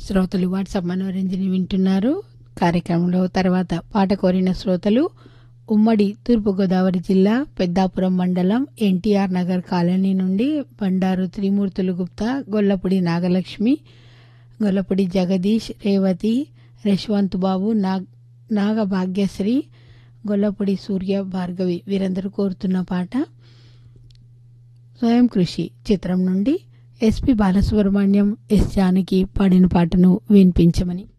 శ్రోతలు వాట్సాప్ మనోరంజని వింటున్నారు కార్యక్రమంలో తర్వాత పాట కోరిన శ్రోతలు ఉమ్మడి తూర్పుగోదావరి జిల్లా పెద్దాపురం మండలం ఎన్టీఆర్ నగర్ కాలనీ నుండి బండారు త్రిమూర్తులు గుప్తా గొల్లపూడి నాగలక్ష్మి గొల్లపూడి జగదీష్ రేవతి యశ్వంత్ బాబు నాగ్ నాగభాగ్యశ్రీ గొల్లపూడి సూర్య భార్గవి వీరందరూ కోరుతున్న పాట స్వయం కృషి చిత్రం నుండి ఎస్పి బాలసుబ్రహ్మణ్యం ఎస్ జానకి పాడిన పాటను వినిపించమని